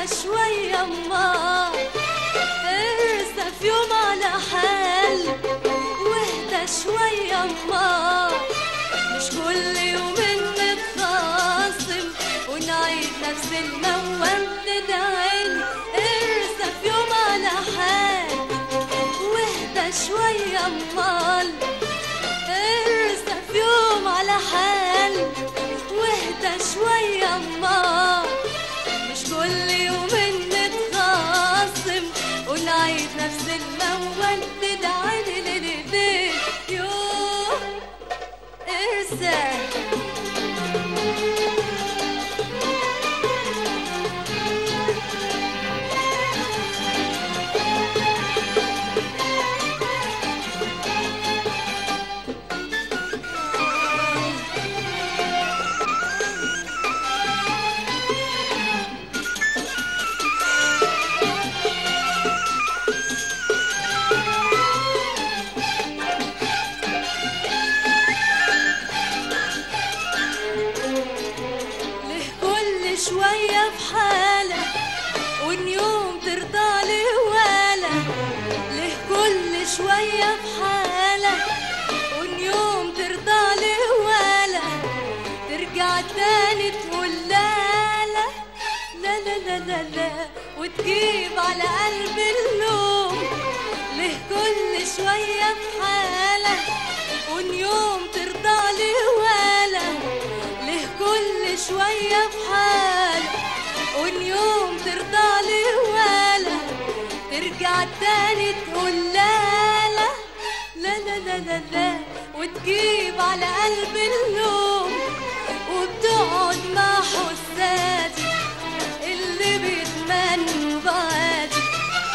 شوية أما ارسى في يوم على حال واهدى شوية أما مش كل يومين نتخاصم ونعيد نفس الموال تدعيني ارسى في يوم على حال واهدى شوية أمال ارسى في يوم على حال واهدى شوية أمال مش كل يومين نتخاصم ونعيد نفس الموال تدعيني لليلين يوم ارسى ليه كل شوية في حالة وإن يوم ترضى لي ولا ليه كل شوية في حالة وإن يوم ترضى لي ولا ترجع تاني تقول لا لا لا لا لا لا لا وتجيب على قلب اللوم ليه كل شوية في حالة وإن يوم ترضى لي ولا ليه كل شوية في حالة وإن يوم ترضى لي ولا ترجع تاني تقول لا لا لا لا لا لا لا وتجيب على قلب اللوم وبتقعد مع حسادي اللي بيتمنوا بعادي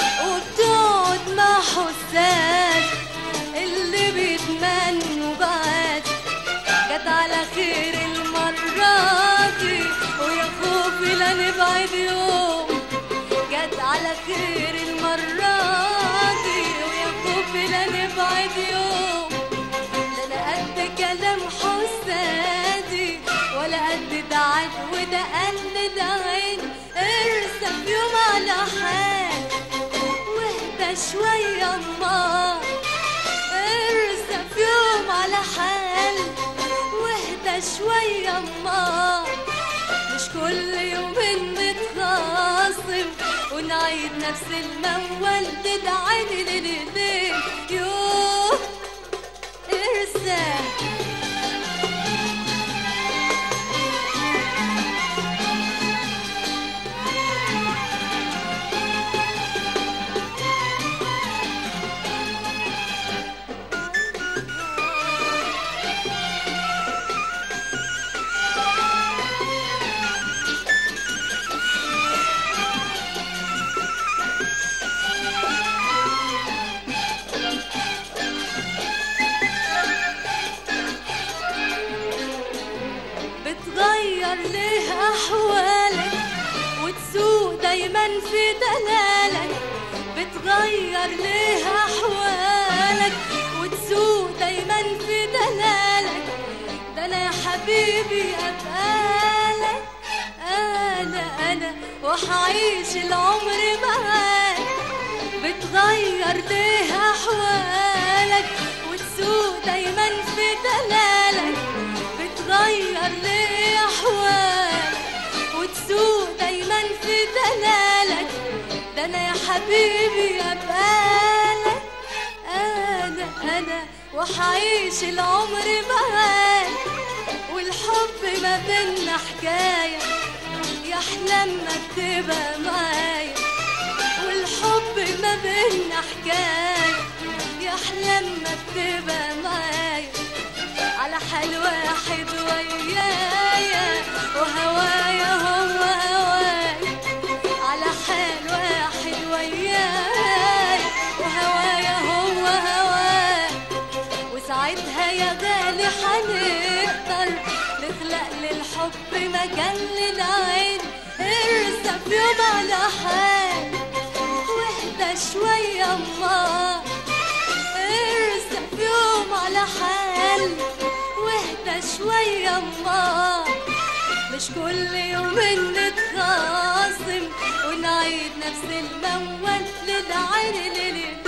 وبتقعد مع حسادي اللي بيتمنوا بعادي جت على خير المرة دي ويا خوفي لا نبعد يوم جت على خير المرة دي ويا خوفي لا نبعد يوم لا انا قد كلام حسادي ولا قد دعت وده قد دعين ارسى في يوم على حال واهدى شوية أما ارسى في يوم على حال واهدى شوية أما مش كل يومين نتخاصم ونعيد نفس الموال تدعيني لليلين يوه ارسى بتغير ليه أحوالك وتسوق دايما في دلالك بتغير ليه أحوالك وتسوق دايما في دلالك ده أنا يا حبيبي أبقالك أنا أنا وحعيش العمر معاك بتغير ليه أحوالك وتسوق دايما في دلالك بتغير ليه أحوالك وتسوق دايما في دلالك ده أنا يا حبيبي أبقالك أنا أنا وحعيش العمر معاك والحب ما بينا حكاية يحلم ما تبقى معايا والحب ما بينا حكاية يحلم ما تبقى معايا على حال واحد ويايا وهوايا هو هوايا على حال واحد ويايا وهوايا هو هوايا وساعتها يا غالي حنقدر نخلق للحب مجال للعين ارسى في يوم على حال واهدى شوية أما ارسى في يوم على حال واهدى شوية أما مش كل يوم نتخاصم نخاصم ونعيد نفس الموال للعين ليلي